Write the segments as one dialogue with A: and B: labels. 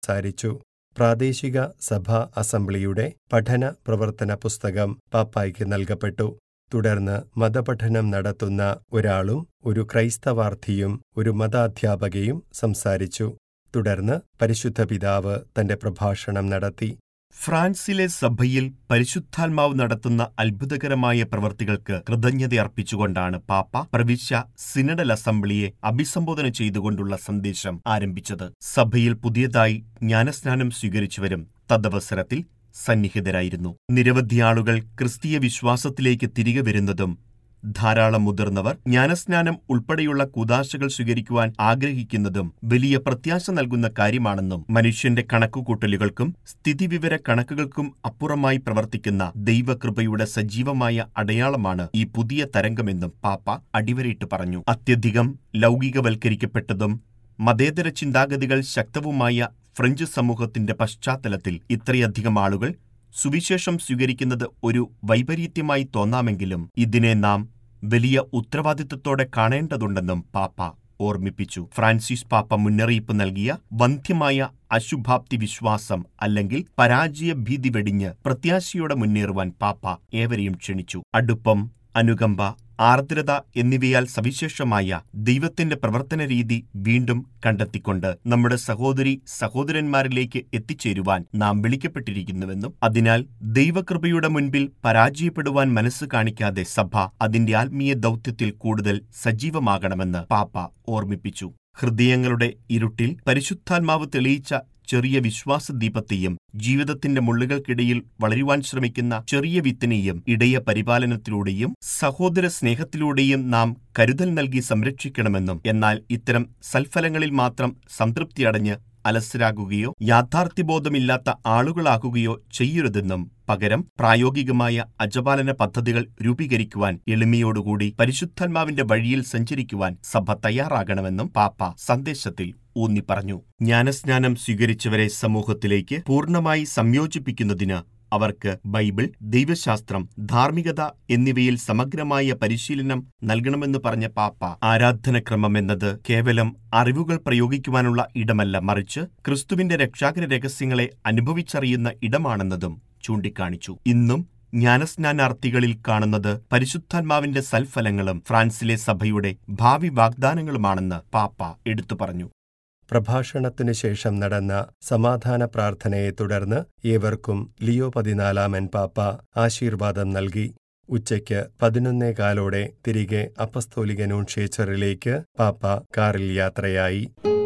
A: സംസാരിച്ചു പ്രാദേശിക സഭാ അസംബ്ലിയുടെ പഠന പ്രവർത്തന പുസ്തകം പാപ്പായ്ക്ക് നൽകപ്പെട്ടു തുടർന്ന് മതപഠനം നടത്തുന്ന ഒരാളും ഒരു ക്രൈസ്തവാർത്ഥിയും ഒരു മതാധ്യാപകയും സംസാരിച്ചു തുടർന്ന് പരിശുദ്ധ പിതാവ് തന്റെ പ്രഭാഷണം നടത്തി
B: ഫ്രാൻസിലെ സഭയിൽ പരിശുദ്ധാത്മാവ് നടത്തുന്ന അത്ഭുതകരമായ പ്രവൃത്തികൾക്ക് കൃതജ്ഞതയർപ്പിച്ചുകൊണ്ടാണ് പാപ്പ പ്രവിശ്യ സിനഡൽ അസംബ്ലിയെ അഭിസംബോധന ചെയ്തുകൊണ്ടുള്ള സന്ദേശം ആരംഭിച്ചത് സഭയിൽ പുതിയതായി ജ്ഞാനസ്നാനം സ്വീകരിച്ചവരും തദവസരത്തിൽ സന്നിഹിതരായിരുന്നു നിരവധി ആളുകൾ ക്രിസ്തീയ വിശ്വാസത്തിലേക്ക് തിരികെ വരുന്നതും ധാരാളം മുതിർന്നവർ ജ്ഞാനസ്നാനം ഉൾപ്പെടെയുള്ള കുതാശകൾ സ്വീകരിക്കുവാൻ ആഗ്രഹിക്കുന്നതും വലിയ പ്രത്യാശ നൽകുന്ന കാര്യമാണെന്നും മനുഷ്യന്റെ കണക്കുകൂട്ടലുകൾക്കും സ്ഥിതിവിവര കണക്കുകൾക്കും അപ്പുറമായി പ്രവർത്തിക്കുന്ന ദൈവകൃപയുടെ സജീവമായ അടയാളമാണ് ഈ പുതിയ തരംഗമെന്നും പാപ്പ അടിവരയിട്ട് പറഞ്ഞു അത്യധികം ലൗകികവൽക്കരിക്കപ്പെട്ടതും മതേതര ചിന്താഗതികൾ ശക്തവുമായ ഫ്രഞ്ച് സമൂഹത്തിന്റെ പശ്ചാത്തലത്തിൽ ഇത്രയധികം ആളുകൾ സുവിശേഷം സ്വീകരിക്കുന്നത് ഒരു വൈപരീത്യമായി തോന്നാമെങ്കിലും ഇതിനെ നാം വലിയ ഉത്തരവാദിത്വത്തോടെ കാണേണ്ടതുണ്ടെന്നും പാപ്പ ഓർമ്മിപ്പിച്ചു ഫ്രാൻസിസ് പാപ്പ മുന്നറിയിപ്പ് നൽകിയ വന്ധ്യമായ അശുഭാപ്തി വിശ്വാസം അല്ലെങ്കിൽ പരാജയ ഭീതി വെടിഞ്ഞ് പ്രത്യാശയോടെ മുന്നേറുവാൻ പാപ്പ ഏവരെയും ക്ഷണിച്ചു അടുപ്പം അനുകമ്പ ആർദ്രത എന്നിവയാൽ സവിശേഷമായ ദൈവത്തിന്റെ പ്രവർത്തന രീതി വീണ്ടും കണ്ടെത്തിക്കൊണ്ട് നമ്മുടെ സഹോദരി സഹോദരന്മാരിലേക്ക് എത്തിച്ചേരുവാൻ നാം വിളിക്കപ്പെട്ടിരിക്കുന്നുവെന്നും അതിനാൽ ദൈവകൃപയുടെ മുൻപിൽ പരാജയപ്പെടുവാൻ മനസ്സ് കാണിക്കാതെ സഭ അതിന്റെ ആത്മീയ ദൗത്യത്തിൽ കൂടുതൽ സജീവമാകണമെന്ന് പാപ്പ ഓർമ്മിപ്പിച്ചു ഹൃദയങ്ങളുടെ ഇരുട്ടിൽ പരിശുദ്ധാത്മാവ് തെളിയിച്ച ചെറിയ വിശ്വാസദീപത്തെയും ജീവിതത്തിന്റെ മുള്ളുകൾക്കിടയിൽ വളരുവാൻ ശ്രമിക്കുന്ന ചെറിയ വിത്തിനെയും ഇടയ പരിപാലനത്തിലൂടെയും സഹോദര സ്നേഹത്തിലൂടെയും നാം കരുതൽ നൽകി സംരക്ഷിക്കണമെന്നും എന്നാൽ ഇത്തരം സൽഫലങ്ങളിൽ മാത്രം സംതൃപ്തിയടഞ്ഞ് അലസരാകുകയോ യാഥാർത്ഥ്യബോധമില്ലാത്ത ആളുകളാകുകയോ ചെയ്യരുതെന്നും പകരം പ്രായോഗികമായ അജപാലന പദ്ധതികൾ രൂപീകരിക്കുവാൻ എളിമയോടുകൂടി പരിശുദ്ധാത്മാവിന്റെ വഴിയിൽ സഞ്ചരിക്കുവാൻ സഭ തയ്യാറാകണമെന്നും പാപ്പ സന്ദേശത്തിൽ ഊന്നി പറഞ്ഞു ജ്ഞാനസ്നാനം സ്വീകരിച്ചവരെ സമൂഹത്തിലേക്ക് പൂർണ്ണമായി സംയോജിപ്പിക്കുന്നതിന് അവർക്ക് ബൈബിൾ ദൈവശാസ്ത്രം ധാർമ്മികത എന്നിവയിൽ സമഗ്രമായ പരിശീലനം നൽകണമെന്ന് പറഞ്ഞ പാപ്പ ആരാധനക്രമം എന്നത് കേവലം അറിവുകൾ പ്രയോഗിക്കുവാനുള്ള ഇടമല്ല മറിച്ച് ക്രിസ്തുവിന്റെ രക്ഷാകര രഹസ്യങ്ങളെ അനുഭവിച്ചറിയുന്ന ഇടമാണെന്നതും ചൂണ്ടിക്കാണിച്ചു ഇന്നും ജ്ഞാനസ്നാനാർത്ഥികളിൽ കാണുന്നത് പരിശുദ്ധാത്മാവിന്റെ സൽഫലങ്ങളും ഫ്രാൻസിലെ സഭയുടെ ഭാവി വാഗ്ദാനങ്ങളുമാണെന്ന് പാപ്പ എടുത്തു പറഞ്ഞു
A: പ്രഭാഷണത്തിനു ശേഷം നടന്ന സമാധാന പ്രാർത്ഥനയെ തുടർന്ന് ഏവർക്കും ലിയോ പതിനാലാമൻ പാപ്പ ആശീർവാദം നൽകി ഉച്ചയ്ക്ക് പതിനൊന്നേകാലോടെ തിരികെ അപ്പസ്തോലികനൂൺഷേച്ചറിലേക്ക് പാപ്പ കാറിൽ യാത്രയായി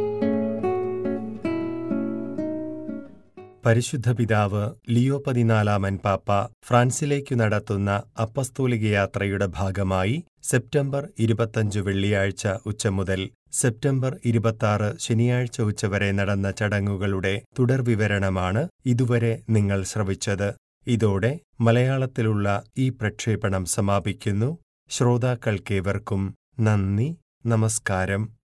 A: പരിശുദ്ധ പിതാവ് ലിയോ പതിനാലാമൻ പാപ്പ ഫ്രാൻസിലേക്കു നടത്തുന്ന അപ്പസ്തോലിക യാത്രയുടെ ഭാഗമായി സെപ്റ്റംബർ ഇരുപത്തഞ്ച് വെള്ളിയാഴ്ച ഉച്ച മുതൽ സെപ്റ്റംബർ ഇരുപത്താറ് ശനിയാഴ്ച ഉച്ചവരെ നടന്ന ചടങ്ങുകളുടെ തുടർവിവരണമാണ് ഇതുവരെ നിങ്ങൾ ശ്രവിച്ചത് ഇതോടെ മലയാളത്തിലുള്ള ഈ പ്രക്ഷേപണം സമാപിക്കുന്നു ശ്രോതാക്കൾക്കേവർക്കും നന്ദി നമസ്കാരം